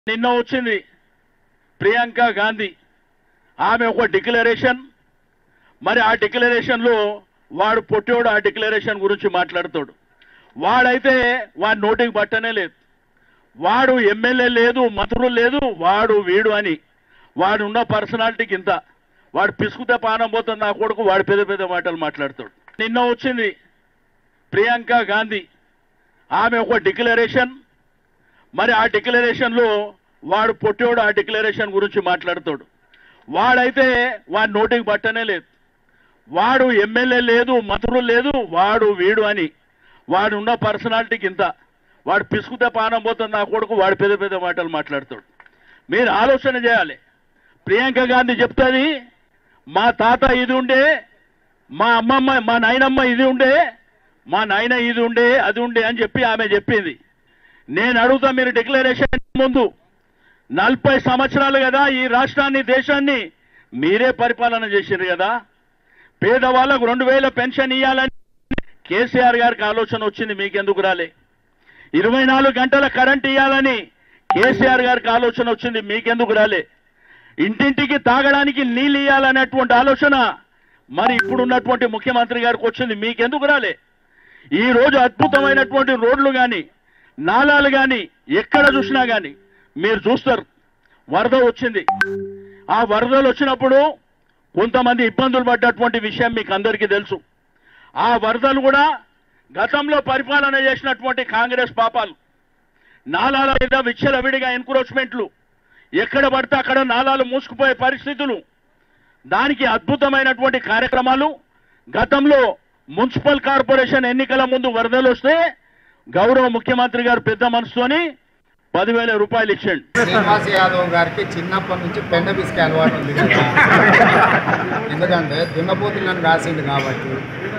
నిన్న వచ్చింది ప్రియాంక గాంధీ ఆమె ఒక డిక్లరేషన్ మరి ఆ డిక్లరేషన్ లో వాడు పొట్టోడు ఆ డిక్లరేషన్ గురించి మాట్లాడుతాడు వాడైతే వాడి నోటికి పట్టనే లేదు వాడు ఎమ్మెల్యే లేదు మంత్రులు లేదు వాడు వీడు అని వాడు ఉన్న పర్సనాలిటీకి ఇంత వాడు పిసుకుతే పానం పోతుంది నా కొడుకు వాడు పెద్ద పెద్ద మాటలు మాట్లాడతాడు నిన్న వచ్చింది ప్రియాంక గాంధీ ఆమె ఒక డిక్లరేషన్ మరి ఆ డిక్లరేషన్ లో వాడు పొట్టోడు ఆ డిక్లరేషన్ గురించి మాట్లాడుతాడు వాడైతే వాడి నోటికి పట్టనే లేదు వాడు ఎమ్మెల్యే లేదు మంత్రులు లేదు వాడు వీడు అని వాడు ఉన్న పర్సనాలిటీకి ఇంత వాడు పిసుకుతే పానం పోతుంది నా కొడుకు వాడు పెద్ద పెద్ద మాటలు మాట్లాడతాడు మీరు ఆలోచన చేయాలి ప్రియాంక గాంధీ చెప్తుంది మా తాత ఇది ఉండే మా అమ్మమ్మ మా నాయనమ్మ ఇది ఉండే మా నాయన ఇది ఉండే అది ఉండే అని చెప్పి ఆమె చెప్పింది నేను అడుగుతా మీరు డిక్లరేషన్ ముందు నలభై సంవత్సరాలు కదా ఈ రాష్ట్రాన్ని దేశాన్ని మీరే పరిపాలన చేసిండ్రు కదా పేదవాళ్ళకు రెండు వేల పెన్షన్ ఇవ్వాలని కేసీఆర్ గారికి ఆలోచన వచ్చింది మీకెందుకు రాలే ఇరవై నాలుగు గంటల కరెంట్ ఇవ్వాలని కేసీఆర్ గారికి ఆలోచన వచ్చింది మీకెందుకు రాలే ఇంటింటికి తాగడానికి నీళ్ళు ఇవ్వాలనేటువంటి ఆలోచన మరి ఇప్పుడున్నటువంటి ముఖ్యమంత్రి గారికి వచ్చింది మీకెందుకు రాలే ఈ రోజు అద్భుతమైనటువంటి రోడ్లు కానీ నాలాలు కానీ ఎక్కడ చూసినా కానీ మీరు చూస్తారు వరద వచ్చింది ఆ వరదలు వచ్చినప్పుడు కొంతమంది ఇబ్బందులు పడ్డటువంటి విషయం మీకు అందరికీ తెలుసు ఆ వరదలు కూడా గతంలో పరిపాలన చేసినటువంటి కాంగ్రెస్ పాపాలు నాలాల మీద విచ్చలవిడిగా ఎన్క్రోచ్మెంట్లు ఎక్కడ పడితే అక్కడ నాలాలు మూసుకుపోయే పరిస్థితులు దానికి అద్భుతమైనటువంటి కార్యక్రమాలు గతంలో మున్సిపల్ కార్పొరేషన్ ఎన్నికల ముందు వరదలు వస్తే గౌరవ ముఖ్యమంత్రి గారు పెద్ద మనసుతోని పదివేల రూపాయలు ఇచ్చాడు శ్రీనివాస్ యాదవ్ గారికి చిన్నప్పటి నుంచి పెండ బిస్కే అలవాటు ఉంది కదా ఎందుకంటే దున్నపోతులను రాసిండు కాబట్టి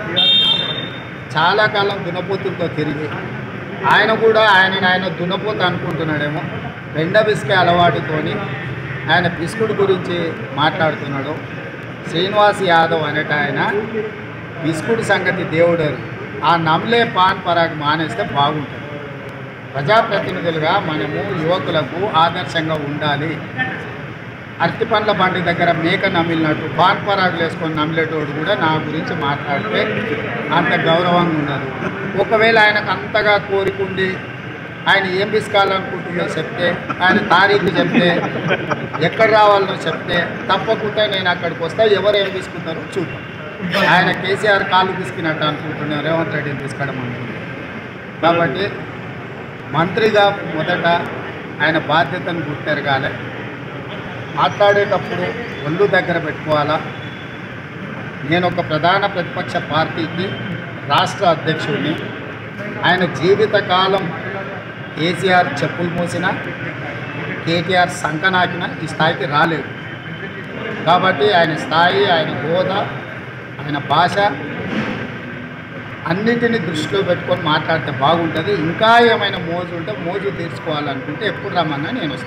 చాలా కాలం దున్నపోతులతో తిరిగి ఆయన కూడా ఆయన ఆయన దున్నపోత అనుకుంటున్నాడేమో పెండ బిస్కే అలవాటుతోని ఆయన బిస్కుట్ గురించి మాట్లాడుతున్నాడు శ్రీనివాస్ యాదవ్ అనేట ఆయన బిస్కుట్ సంగతి దేవుడు ఆ నమ్లే పాన్ పరాగ్ మానేస్తే బాగుంటుంది ప్రజాప్రతినిధులుగా మనము యువకులకు ఆదర్శంగా ఉండాలి అరటి పండ్ల బండి దగ్గర మేక నమిలినట్టు పాన్ పరాగులు వేసుకొని నమిలేటోడు కూడా నా గురించి మాట్లాడితే అంత గౌరవంగా ఉండదు ఒకవేళ ఆయనకు అంతగా కోరికుండి ఆయన ఏం తీసుకోవాలనుకుంటుందో చెప్తే ఆయన తారీఖు చెప్తే ఎక్కడ రావాలనో చెప్తే తప్పకుండా నేను అక్కడికి వస్తా ఎవరు ఏం తీసుకుంటారో చూద్దాం ఆయన కేసీఆర్ కాళ్ళు తీసుకున్నట్టు అనుకుంటున్నారు రేవంత్ రెడ్డిని తీసుకోవడం అనుకుంటున్నారు కాబట్టి మంత్రిగా మొదట ఆయన బాధ్యతను గుర్తెరగాలి మాట్లాడేటప్పుడు ఒళ్ళు దగ్గర పెట్టుకోవాలా నేను ఒక ప్రధాన ప్రతిపక్ష పార్టీకి రాష్ట్ర అధ్యక్షుడిని ఆయన జీవితకాలం కేసీఆర్ చెప్పులు మూసిన కేటీఆర్ సంకనాకిన ఈ స్థాయికి రాలేదు కాబట్టి ఆయన స్థాయి ఆయన హోదా ఆయన భాష అన్నిటిని దృష్టిలో పెట్టుకొని మాట్లాడితే బాగుంటుంది ఇంకా ఏమైనా మోజు ఉంటే మోజు తీర్చుకోవాలనుకుంటే ఎప్పుడు రమ్మన్నా నేను వస్తాను